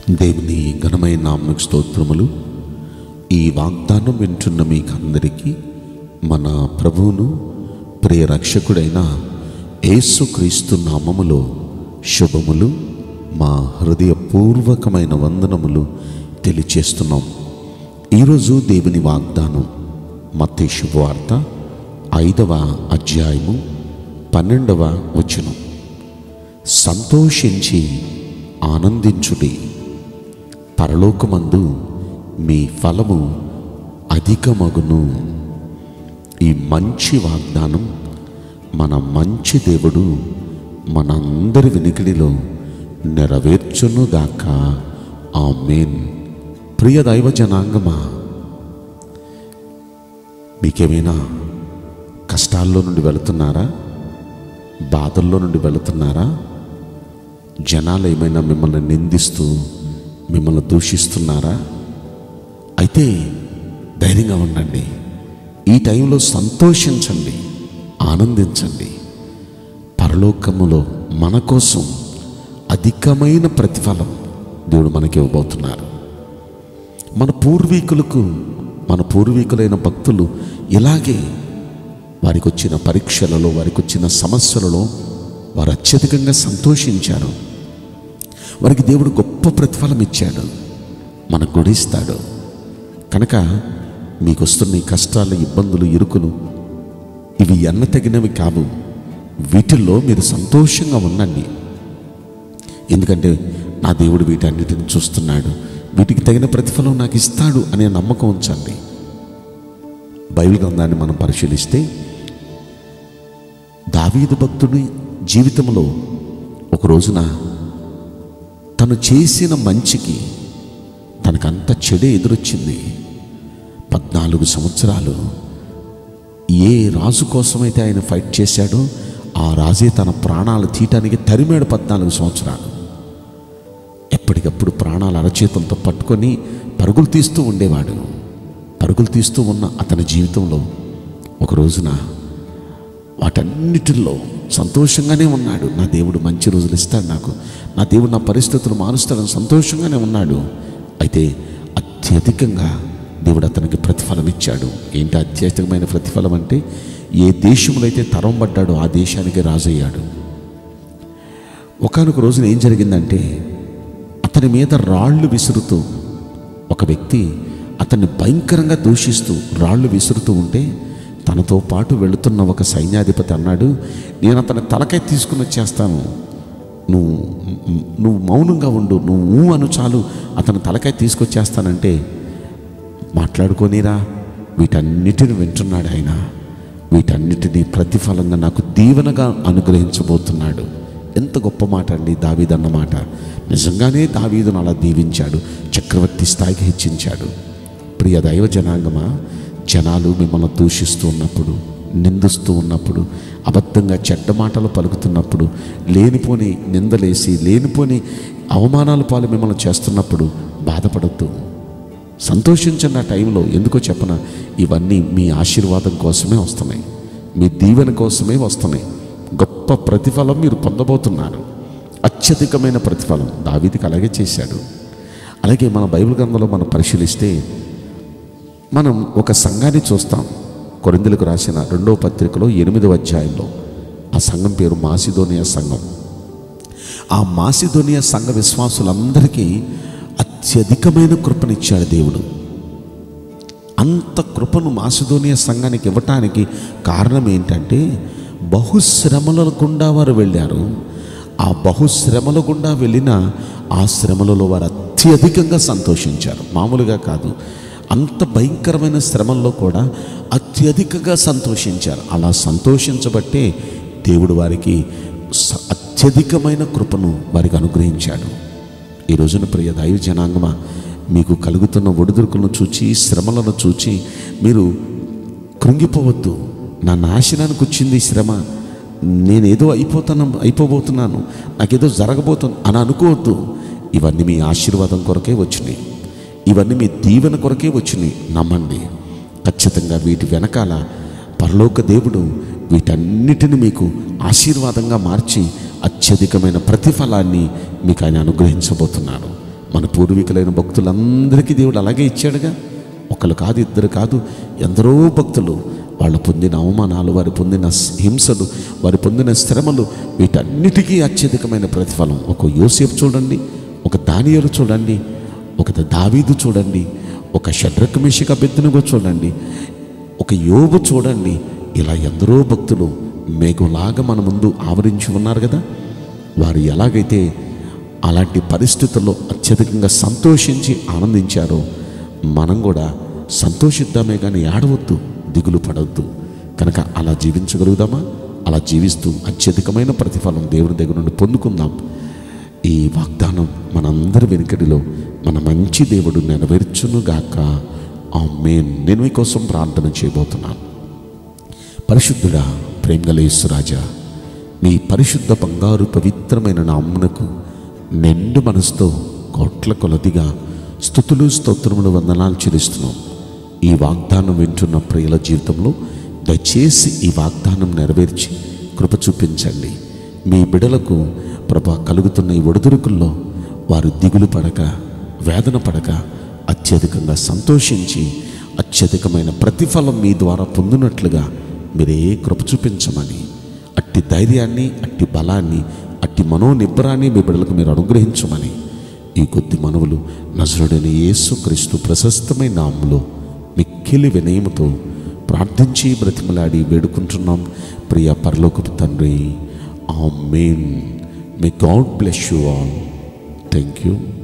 దేవుని ఘనమైన నామకు స్తోత్రములు ఈ వాగ్దానం వింటున్న మీకందరికీ మన ప్రభువును ప్రియ రక్షకుడైన యేసుక్రీస్తు నామములో శుభములు మా హృదయపూర్వకమైన వందనములు తెలియచేస్తున్నాం ఈరోజు దేవుని వాగ్దానం మత్తయి శుభవార్త ఐదవ అధ్యాయము పన్నెండవ వచనం సంతోషించి ఆనందించుడి పరలోకమందు మీ ఫలము అధికమగును ఈ మంచి వాగ్దానం మన మంచి దేవుడు మనందరి వినికిడిలో నెరవేర్చును గాక ఆమేన్ ప్రియ దైవ జనాంగమా మీకేమైనా కష్టాల్లో నుండి వెళుతున్నారా బాధల్లో నుండి వెళుతున్నారా జనాలు ఏమైనా మిమ్మల్ని నిందిస్తూ మిమ్మల్ని దూషిస్తున్నారా అయితే ధైర్యంగా ఉండండి ఈ టైంలో సంతోషించండి ఆనందించండి పరలోకములో మన కోసం అధికమైన ప్రతిఫలం దేవుడు మనకి ఇవ్వబోతున్నారు మన పూర్వీకులకు మన పూర్వీకులైన భక్తులు ఇలాగే వారికి వచ్చిన పరీక్షలలో వారికి వచ్చిన సమస్యలలో వారు అత్యధికంగా సంతోషించారు వారికి దేవుడు గొప్ప ప్రతిఫలం ఇచ్చాడు మనకు కూడా ఇస్తాడు కనుక మీకు వస్తున్న ఈ కష్టాలు ఇబ్బందులు ఇరుకులు ఇవి ఎన్న తగినవి కావు వీటిల్లో మీరు సంతోషంగా ఉండండి ఎందుకంటే నా దేవుడు వీటన్నిటిని చూస్తున్నాడు వీటికి తగిన ప్రతిఫలం నాకు ఇస్తాడు అనే నమ్మకం ఉంచండి బైబిల్ గ్రంథాన్ని మనం పరిశీలిస్తే దావీదు భక్తుడి జీవితంలో ఒక రోజున తను చేసిన మంచికి తనకంత చెడే ఎదురొచ్చింది పద్నాలుగు సంవత్సరాలు ఏ రాజు కోసమైతే ఆయన ఫైట్ చేశాడో ఆ రాజే తన ప్రాణాలు తీయటానికి తరిమాడు పద్నాలుగు సంవత్సరాలు ఎప్పటికప్పుడు ప్రాణాలు అరచేతులతో పట్టుకొని పరుగులు తీస్తూ ఉండేవాడు పరుగులు తీస్తూ ఉన్న అతని జీవితంలో ఒక రోజున వాటన్నిటిల్లో సంతోషంగానే ఉన్నాడు నా దేవుడు మంచి రోజులు ఇస్తాడు నాకు నా దేవుడు నా పరిస్థితులు మారుస్తాడని సంతోషంగానే ఉన్నాడు అయితే అత్యధికంగా దేవుడు అతనికి ప్రతిఫలం ఇచ్చాడు ఏంటి అత్యధికమైన ప్రతిఫలం అంటే ఏ దేశంలో అయితే తరం పడ్డాడో ఆ దేశానికి రాజయ్యాడు ఒకనొక రోజున ఏం జరిగిందంటే అతని మీద రాళ్ళు విసురుతూ ఒక వ్యక్తి అతన్ని భయంకరంగా దూషిస్తూ రాళ్ళు విసురుతూ ఉంటే తనతో పాటు వెళుతున్న ఒక సైన్యాధిపతి అన్నాడు నేను అతని తలకై తీసుకుని వచ్చేస్తాను నువ్వు నువ్వు మౌనంగా ఉండు నువ్వు ఊ అను చాలు అతని తలకై తీసుకొచ్చేస్తానంటే మాట్లాడుకోనిరా వీటన్నిటిని వింటున్నాడు ఆయన వీటన్నిటినీ ప్రతిఫలంగా నాకు దీవెనగా అనుగ్రహించబోతున్నాడు ఎంత గొప్ప మాట అండి దావీదన్న మాట నిజంగానే దావీదును అలా దీవించాడు చక్రవర్తి స్థాయికి హెచ్చించాడు ప్రియ దైవ జనాంగమా జనాలు మిమ్మల్ని దూషిస్తూ ఉన్నప్పుడు నిందిస్తూ ఉన్నప్పుడు అబద్ధంగా చెడ్డ మాటలు పలుకుతున్నప్పుడు లేనిపోని నిందలేసి లేనిపోని అవమానాల పాలు మిమ్మల్ని చేస్తున్నప్పుడు బాధపడద్దు సంతోషించండి ఆ టైంలో ఎందుకో చెప్పన ఇవన్నీ మీ ఆశీర్వాదం కోసమే వస్తున్నాయి మీ దీవెన కోసమే వస్తున్నాయి గొప్ప ప్రతిఫలం మీరు పొందబోతున్నారు అత్యధికమైన ప్రతిఫలం దావీదికి అలాగే చేశాడు అలాగే మన బైబిల్ గ్రంథంలో మనం పరిశీలిస్తే మనం ఒక సంఘాన్ని చూస్తాం కొరిందులకు రాసిన రెండవ పత్రికలో ఎనిమిదవ అధ్యాయంలో ఆ సంఘం పేరు మాసిదోనియా సంఘం ఆ మాసిదోనియా సంఘ విశ్వాసులందరికీ అత్యధికమైన కృపనిచ్చాడు దేవుడు అంత కృపను మాసిదోనియా సంఘానికి ఇవ్వటానికి కారణం ఏంటంటే బహుశ్రమల గుండా వారు వెళ్ళారు ఆ బహుశ్రమల గుండా వెళ్ళిన ఆ శ్రమలలో వారు అత్యధికంగా సంతోషించారు మామూలుగా కాదు అంత భయంకరమైన శ్రమల్లో కూడా అత్యధికంగా సంతోషించారు అలా సంతోషించబట్టే దేవుడు వారికి స- అత్యధికమైన కృపను వారికి అనుగ్రహించాడు ఈ రోజున ప్రియ దైవ జనాంగమా మీకు కలుగుతున్న ఒడిదుడుకులను చూచి శ్రమలను చూచి మీరు కృంగిపోవద్దు నా నాశనానికి వచ్చింది ఈ శ్రమ నేనేదో అయిపోతాను అయిపోబోతున్నాను నాకేదో జరగబోతుంది అని అనుకోవద్దు ఇవన్నీ మీ ఆశీర్వాదం కొరకే వచ్చినాయి ఇవన్నీ మీ దీవెన కొరకే వచ్చినాయి నమ్మండి ఖచ్చితంగా వీటి వెనకాల పరలోక దేవుడు వీటన్నిటిని మీకు ఆశీర్వాదంగా మార్చి అత్యధికమైన ప్రతిఫలాన్ని మీకు ఆయన అనుగ్రహించబోతున్నాడు మన పూర్వీకులైన భక్తులందరికీ దేవుడు అలాగే ఇచ్చాడుగా ఒకరు కాదు ఇద్దరు కాదు ఎందరో భక్తులు వాళ్ళు పొందిన అవమానాలు వారు పొందిన హింసలు వారు పొందిన శ్రమలు వీటన్నిటికీ అత్యధికమైన ప్రతిఫలం ఒక యోసేపు చూడండి ఒక దానియలు చూడండి ఒక దావీదు చూడండి ఒక షడ్రక్ మిషిక బెత్తునుగో చూడండి ఒక యోగు చూడండి ఇలా ఎందరో భక్తులు మేఘంలాగా మన ముందు ఆవరించి ఉన్నారు కదా వారు ఎలాగైతే అలాంటి పరిస్థితుల్లో అత్యధికంగా సంతోషించి ఆనందించారో మనం కూడా సంతోషిద్దామే కానీ ఏడవద్దు దిగులు పడవద్దు కనుక అలా జీవించగలుగుదామా అలా జీవిస్తూ అత్యధికమైన ప్రతిఫలం దేవుని దగ్గర నుండి పొందుకుందాం ఈ వాగ్దానం మనందరి వెనుకడిలో మన మంచి దేవుడు నెరవేర్చునుగాక ఆ మేన్ నేను మీకోసం ప్రార్థన చేయబోతున్నాను పరిశుద్ధుడా ప్రేమగల యేసురాజా మీ పరిశుద్ధ బంగారు పవిత్రమైన నామ్మునకు నిండు మనసుతో కోట్ల కొలదిగా స్థుతులు స్తోత్రములు వందనాలు చెల్లిస్తున్నాం ఈ వాగ్దానం వింటున్న ప్రియుల జీవితంలో దయచేసి ఈ వాగ్దానం నెరవేర్చి కృప చూపించండి మీ బిడలకు ప్రభ కలుగుతున్న ఈ ఒడిదుడుకుల్లో వారు దిగులు పడక వేదన పడక అత్యధికంగా సంతోషించి అత్యధికమైన ప్రతిఫలం మీ ద్వారా పొందినట్లుగా మీరే కృప చూపించమని అట్టి ధైర్యాన్ని అట్టి బలాన్ని అట్టి మనోనిబ్బరాన్ని మీ బిడ్డలకు మీరు అనుగ్రహించమని ఈ కొద్ది మనవులు నజరుడైన యేసు క్రీస్తు ప్రశస్తమైన నామంలో మిక్కిలి వినయముతో ప్రార్థించి బ్రతిమలాడి వేడుకుంటున్నాం ప్రియ పరలోకపు తండ్రి amen may God bless you all thank you